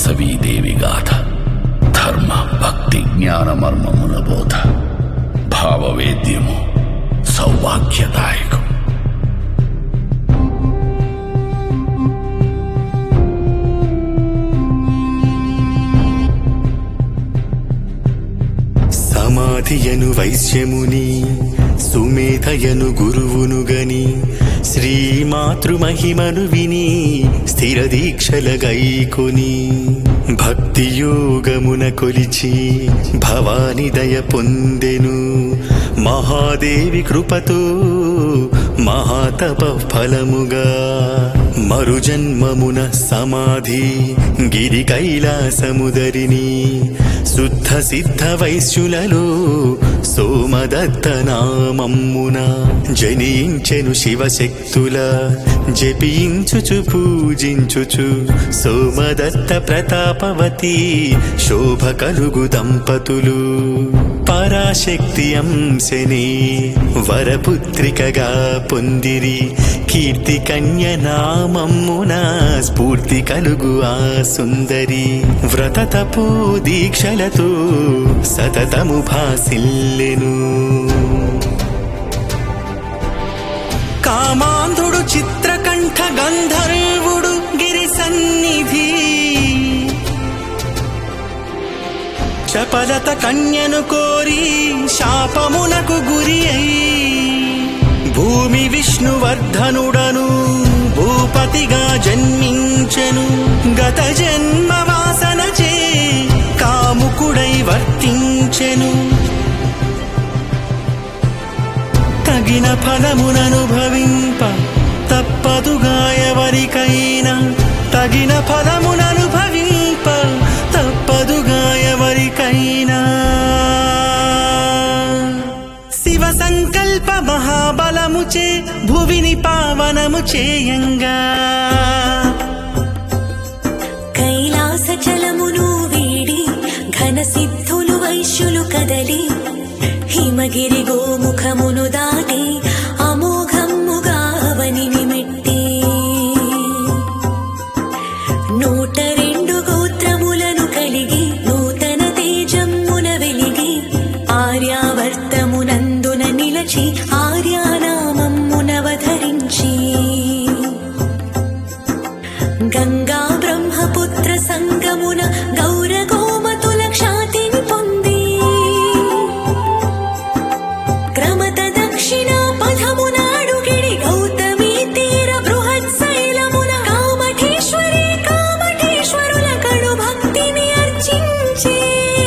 వాసవీదేవి గాథ ధర్మ భక్తి జ్ఞాన మర్మమున బోధ భావవేద్యము సౌభాగ్యదాయకం సమాధియను వైశ్యముని సుమేధయను గురువును గని శ్రీమాతృమహిమను విని స్థిర దీక్షల గైకొని భక్తి యోగమున కొలిచి భవాని దయ పొందెను మహాదేవి కృపతో మహాతప ఫలముగా మరుజన్మమున సమాధి గిరి కైలాసముదరిని శుద్ధ సిద్ధ వైశ్యులలో సోమదత్త నామమ్మున జనించెను శివశక్తుల జపించుచు పూజించుచు సోమదత్త ప్రతాపవతి శోభ కలుగు దంపతులు పరాశక్తి అంశని వరపుత్రికగా పొందిరి కీర్తి కన్య నామమ్మున స్ఫూర్తి కలుగు ఆ సుందరి వ్రత తపో దీక్షలతో సతతము భాసిల్లెను కామాంధుడు చిత్రకంఠ గంధర్వుడు గిరి సన్నిధి చపలత కన్యను కోరి శాపమునకు గురి అయి భూమి విష్ణువర్ధనుడను భూపతిగా జన్మించెను గత జన్మ వాసనచే కాముకుడై వర్తించెను తగిన ఫలముననుభవింప తప్పదుగా ఎవరికైనా తగిన ఫలముననుభవింప తప్పదుగా ఎవరికైనా శివ సంకల్ప మహాబలముచే భువిని పావనము చేయంగా కైలాస జలమును వీడి ఘన సిద్ధులు వైశ్యులు కదలి హిమగిరి గోముఖమును దాటి అమోఘమ్ముగా అవనిని మెట్టి నూట రెండు గోత్రములను కలిగి నూతన తేజమ్మున వెలిగి ఆర్యావర్తమునందున నిలచి ఆర్యానామమ్మునవధరించి గంగా బ్రహ్మపుత్ర సంగమున గౌర గోమతుల క్షాతిని పొంది క్రమత దక్షిణ పథమునాడుగిడి గౌతమి తీర బృహత్ శైలమున కామఠేశ్వరి కామఠేశ్వరుల కడు భక్తిని అర్చించే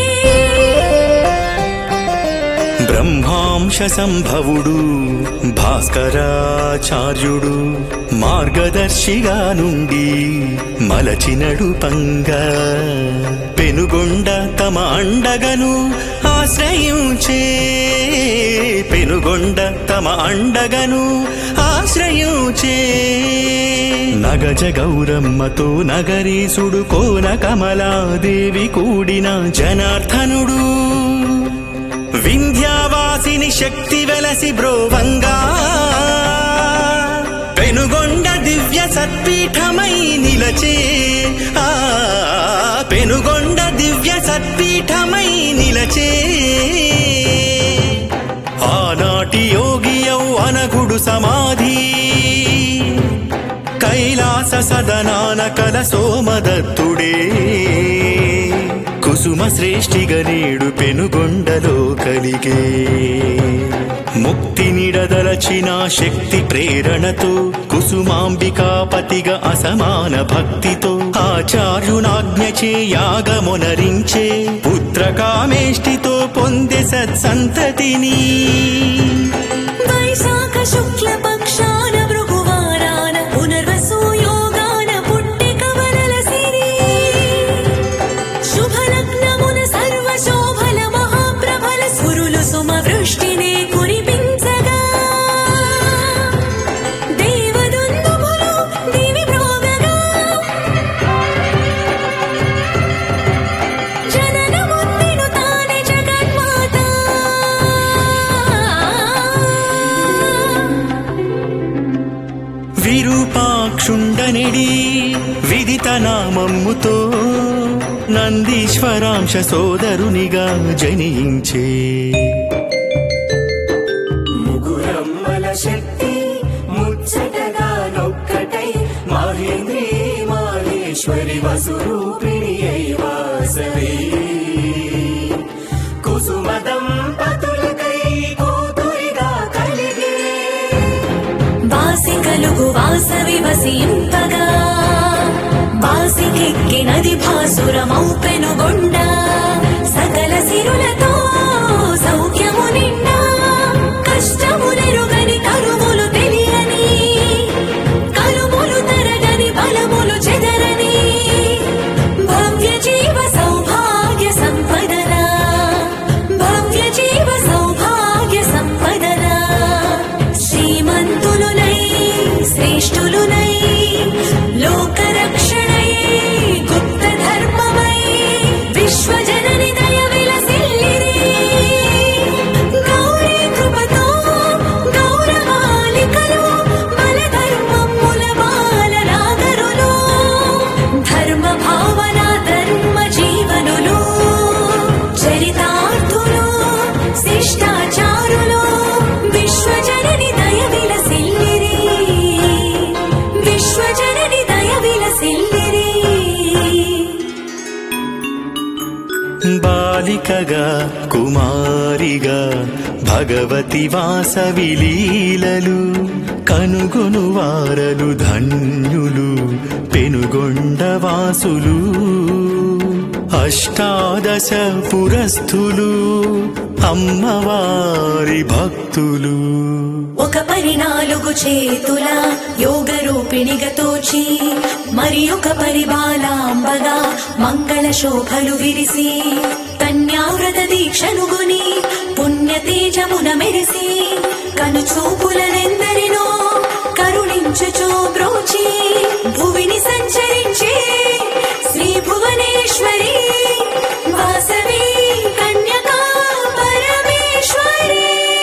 బ్రహ్మాంశ సంభవుడు భాస్కరాచార్యుడు మార్గదర్శిగా నుండి మలచినడు పంగ పెనుగొండ తమ అండగను ఆశ్రయించే పెనుగొండ తమ అండగను ఆశ్రయించే నగజ గౌరమ్మతో నగరీసుడు కోన కమలాదేవి కూడిన జనార్దనుడు వింధ్యావాసిని శక్తి వెలసి బ్రోవంగా పెనుగొండ దివ్య సత్పీఠమై నిలచే ఆ పెనుగొండ దివ్య సత్పీఠమై నిలచే ఆనాటి యోగియౌ అనగుడు సమాధి కైలాస సదనాన కల సోమదత్తుడే కుసుమ శ్రేష్ఠిగా నేడు పెనుగొండలో కలిగే ముక్తి నిడదలచిన శక్తి ప్రేరణతో కుసుమాంబికాపతిగా అసమాన భక్తితో ఆచార్యునాజ్ఞచే యాగమునరించే పుత్రకామేష్టితో పొందే సత్సంతతిని వైశాఖ శుక్ల పక్షాన భృగువారాన పునర్వసు యోగాన పుట్టి కవలల సిరి శుభలగ్నమున సర్వ శోభల మహాప్రభల సురులు సుమ వృష్టినే కురిపించగా దేవదుందుభులు దివి మ్రోగగా జననముద్దిను తానే జగన్మాత విరూపాక్షుండనిడి విదిత నామమ్ముతో నందీశ్వరాంశ సోదరునిగా జనించే ముగురమ్మల శక్తి ముచ్చటగా నొక్కటై మహేంద్రి మాహేశ్వరి వసురూపిణి అయి వాసవి కుసుమ దంపతులకై కూతురిగా కలిగే వాసి కలుగు వాసవి వసింపగా వాసికెక్కినది భాసురమౌ పెనుగొండ సకల సిరులతో సౌఖ్యము నిండా కష్టములెరుగని కరువులు తెలియని కరువులు తరగని బలములు చెదరని భవ్య జీవ సౌభాగ్య సంపదన భవ్య జీవ సౌభాగ్య సంపదన శ్రీమంతులునై శ్రేష్ఠులునై లోకరక్షణై గుప్త ధర్మమై విశ్వజనని దయ విలసిల్లిరి గౌరీ కృపతో గౌరవాలికలు బల ధర్మముల బాల నాగరులు ధర్మ భావన ధర్మ జీవనులు చరితార్థులు శిష్టాచారులు విశ్వజనని దయ విలసిల్లిరి విశ్వజనని దయ విలసిల్లిరి బాలికగా కుమారిగా భగవతి వాసవి లీలలు కనుగొను వారలు ధన్యులు పెనుగొండ వాసులు అష్టాదశ పురస్థులు అమ్మవారి భక్తులు ఒక పరి నాలుగు చేతుల యోగ రూపిణిగా తోచి మరి ఒక పరి బాలాంబగా మంగళ శోభలు విరిసి కన్యావ్రత దీక్షనుగుని పుణ్య తేజమున మెరిసి కను చూపులనెందరినో కరుణించుచో బ్రోచి భువిని సంచరించే శ్రీ భువనేశ్వరి వాసవి కన్యకా పరమేశ్వరి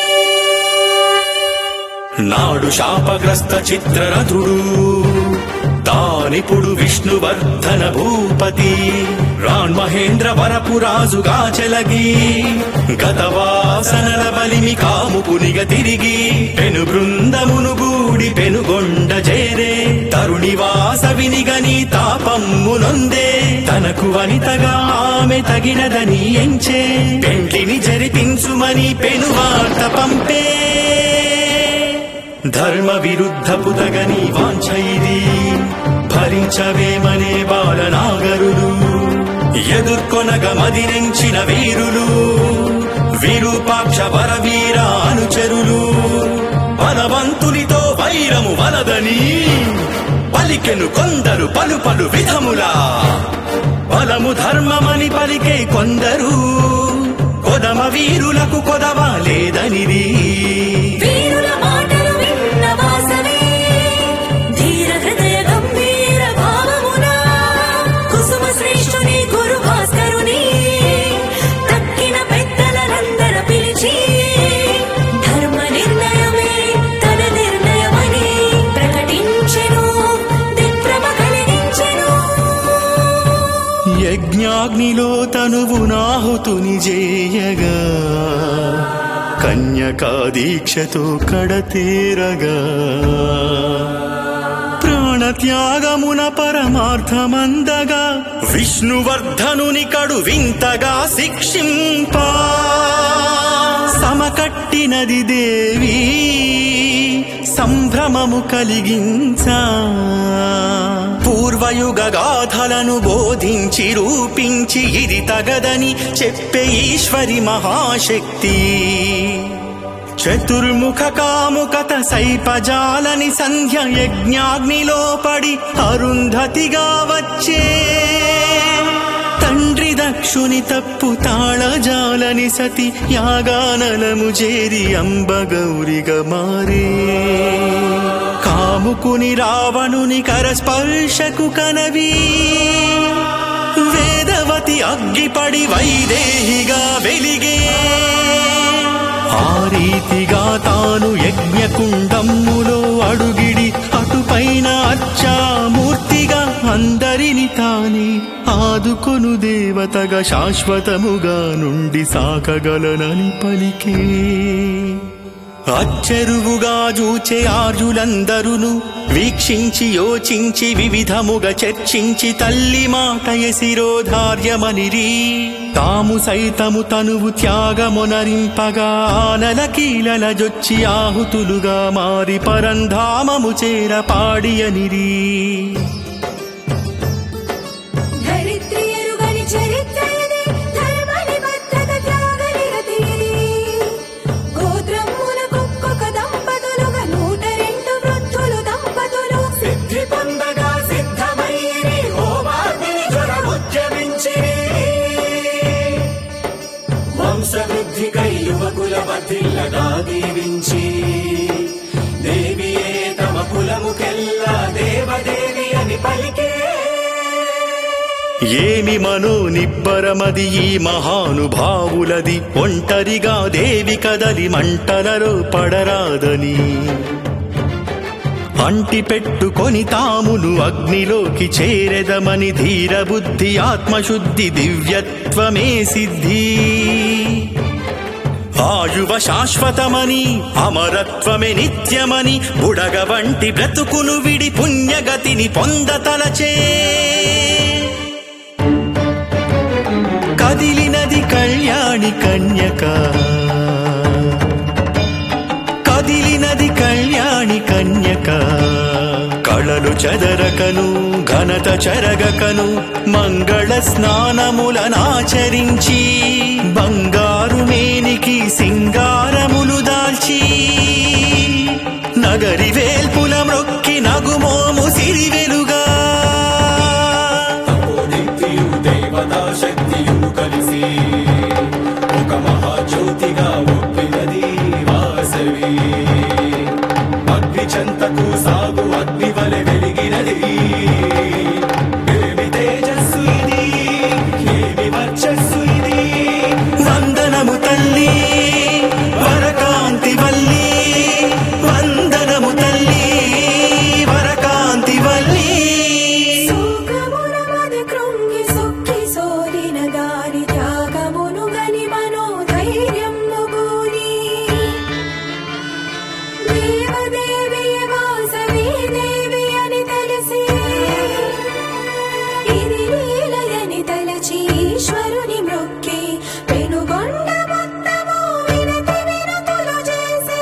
నాడు శాపగ్రస్త చిత్రరథుడు తానిపుడు విష్ణువర్ధన భూపతి రాన్ మహేంద్ర వరపురాజుగా చెలగి గత వాసనల బలిమి కాముకునిగ తిరిగి పెను బృందమును గూడి పెనుగొండ చేరే తరుణి వాసవినిగని తాపమ్మునొందే తనకు వనితగా ఆమె తగినదని ఎంచే పెండ్లిని జరిపించుమని పెను వార్త పంపే ధర్మ విరుద్ధపు తగని వాంఛైది భరించవేమనే బాలనాగరులు ఎదుర్కొనగ మదిరించిన వీరులు విరూపాక్ష వరవీర అనుచరులు బలవంతునితో వైరము వలదని పలికెను కొందరు పలు పలు విధములా బలము ధర్మమని పలికే కొందరు కొదమ వీరులకు కొదవ లేదనిది వీరుల మాటలు విన్న వాసవి ధీర హృదయ గంభీర భావమున కుసుమ శ్రేష్ఠుని గురు భాస్కరుని తక్కిన పెద్దలనందర పిలిచి ధర్మ నిర్ణయమే తన నిర్ణయమని ప్రకటించెను దిగ్భ్రమ కలిగించెను యజ్ఞాగ్నిలో తనువు నాహుతుని చేయగా కన్యకా దీక్షతో కడతేరగా ప్రాణత్యాగమున పరమార్థమందగా విష్ణువర్ధనుని కడు వింతగా శిక్షింపా సమకట్టినది దేవి సంభ్రమము కలిగించా పూర్వయుగ గాథలను బోధించి రూపించి ఇది తగదని చెప్పే ఈశ్వరి మహాశక్తి చతుర్ముఖ కాముకత సైపజాలని సంధ్య యజ్ఞాగ్నిలో పడి అరుంధతిగా వచ్చే తండ్రి దక్షుని తప్పు తాళజాలని సతి యాగానలము చేరి అంబగౌరిగా మారే కాముకుని రావణుని కరస్పర్శకు కనవి వేదవతి అగ్గిపడి వైదేహిగా వెలిగే ఆ రీతిగా తాను యజ్ఞకుండమ్ములో అడుగిడి అటుపైన అచ్చామూర్తిగా అందరిని తానే ఆ ఆదుకొను దేవతగా శాశ్వతముగా నుండి సాకగలనని పలికే అచ్చెరువుగా జూచే ఆర్యులందరును వీక్షించి యోచించి వివిధముగా చర్చించి తల్లి మాట ఎసిరోధార్యమనిరి తాము సైతము తనువు త్యాగమునరింపగా ఆనల కీలల జొచ్చి ఆహుతులుగా మారి పరంధామము చేర పాడియనిరి ధరిత్రి ఎరుగని చరిత్ర ఇది ధర్మ నిబద్ధత త్యాగ నిరతి ఇది గోత్రమునకొక్కొక్క దంపతులుగా నూట రెండు వృద్ధులు దంపతులు సిద్ధి పొందగా సిద్ధమైరి హోమాగ్ని జ్వర ఉద్యమించిరి వంశవృద్ధికై యువకుల వర్ధిల్లగా దీవించి దేవియే తమ కులముకెల్లా దేవదేవి అని పలికే ఏమి మనో నిబ్బరమది ఈ మహానుభావులది ఒంటరిగా దేవి కదలి మంటలలో పడరాదని అంటి పెట్టుకొని తామును అగ్నిలోకి చేరెదమని ధీరబుద్ధి ఆత్మశుద్ధి దివ్యత్వమే సిద్ధి ఆయువ శాశ్వతమని అమరత్వమే నిత్యమని బుడగ వంటి బ్రతుకును విడి పుణ్యగతిని పొందతలచే కదిలినది కళ్యాణి కన్యక కదిలినది కళ్యాణి కన్యక కళలు చెదరకను ఘనత చెరగకను మంగళ స్నానములనాచరించి బంగారు మేనికి సింగారములు దాల్చి నగరి వేల్పుల మ్రొక్కి నగుమోము సిరివెలుగా తపోనిత్యు దేవతా శక్తియు కలిసి ఒక మహాజ్యోతిగా ఒప్పినది వాసవి అగ్ని చెంతకు సాగు అగ్ని వలె వెలిగినది ఏమి తేజస్సు ఇది ఏమి వర్చస్సు ఇది వందనము తల్లి వరకాంతి వల్లి వందనము తల్లి వరకాంతి వల్లి సుఖమున మది కృంగి సుఖి సోలిన గాని త్యాగమును గని మనోధైర్యము గూని దేవదేవి వాసవి దేవి అని తెలిసి ఇది లీలయని తలచి ఈశ్వరుని మ్రొక్కి పెనుగొండ మొత్తము వినతి వినతులు చేసి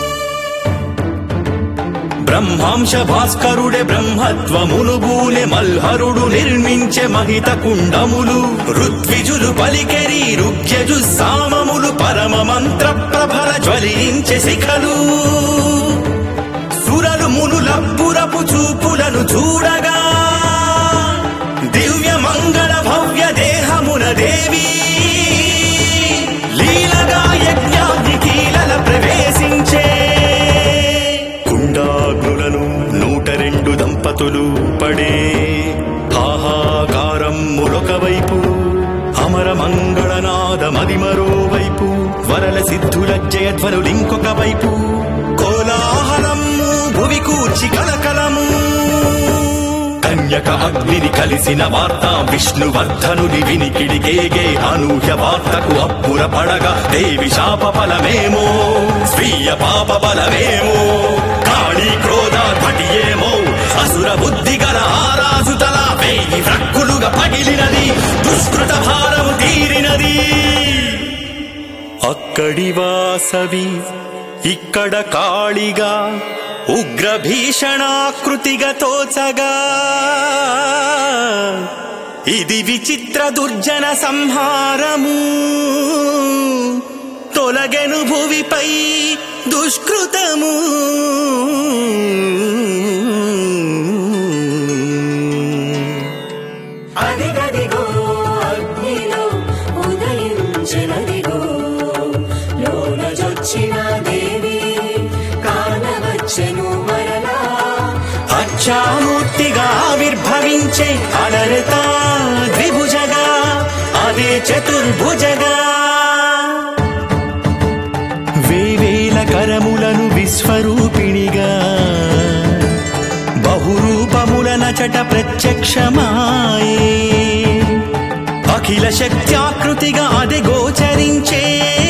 బ్రహ్మాంశ భాస్కరుడే బ్రహ్మత్వమును బూలె మల్హరుడు నిర్మించే మహిత కుండములు ఋత్విజులు పలికెరి రుగ్యజు సామములు పరమ మంత్ర ప్రభల జ్వలించే శిఖలు సురలు మునులబ్బురపు చూపులను చూడగా దివ్య మంగళ భవ్య దేహమున దేవి లీలగా యజ్ఞాగ్ని కీలల ప్రవేశించే కుండాగ్నులను నూట రెండు దంపతులు పడే హాహాకారం మరొక వైపు అమర మంగళనాదమది మరోవైపు వరల సిద్ధుల జయధ్వనులింకొక వైపు కోలాహలము భువి కూర్చి కలకలము కన్యక అగ్నిని కలిసిన వార్త విష్ణువర్ధనుని వినికిడికేగే అనూహ్య వార్తకు అప్పుర పడగా దేవి శాప ఫలమేమో స్వీయ పాప బలమేమో కాళీ క్రోధ భటియేమో అసుర బుద్ధి గల ఆరాజు తల వేయి వ్రక్కులుగా పగిలినది దుష్కృత భారము తీరినది అక్కడి వాసవి ఇక్కడ కాళిగా ఉగ్ర భీషణాకృతిగా తోచగా ఇది విచిత్ర దుర్జన సంహారము తొలగెను భువిపై దుష్కృతము అదిగదిగో అగ్నిలో ఉదయించినదిగో లోనజొచ్చిన దేవి కానవచ్చెను మరలా అచ్చామూర్తిగా ఆవిర్భవించే అలరత ద్విభుజగా అదే చతుర్భుజగా వేవేల కరములను విశ్వరూపిణిగా బహురూపముల నచట ప్రత్యక్షమాయే అఖిల శక్త్యాకృతిగా అదే గోచరించే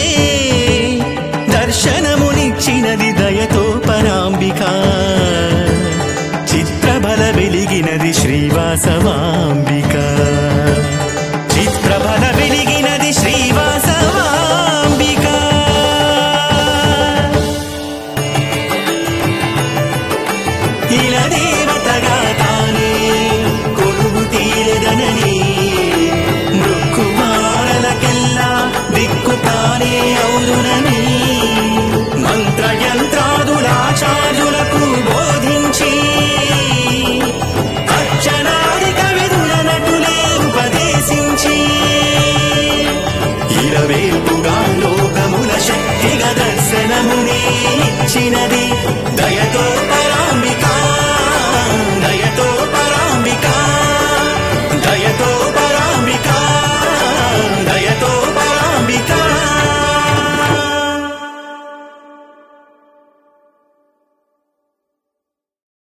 దర్శనమునిచ్చినది దయతో పరాంబిక చిత్రబల వెలిగినది శ్రీవాసవాంబిక చిత్రబల వెలిగినది శ్రీవాసవాంబిక ఇలా దేవతగా తానే కొలువు తీరదనని మృక్కుమారలకెల్లా దిక్కు తానే అవుదునని మంత్రయంత్రాదులాచార్యులకు బోధించి అర్చనాదిక విధుల నటులే ఉపదేశించి ఇరవేపుగా లోకముల శక్తిగా దర్శనమునే ఇచ్చినది దయతో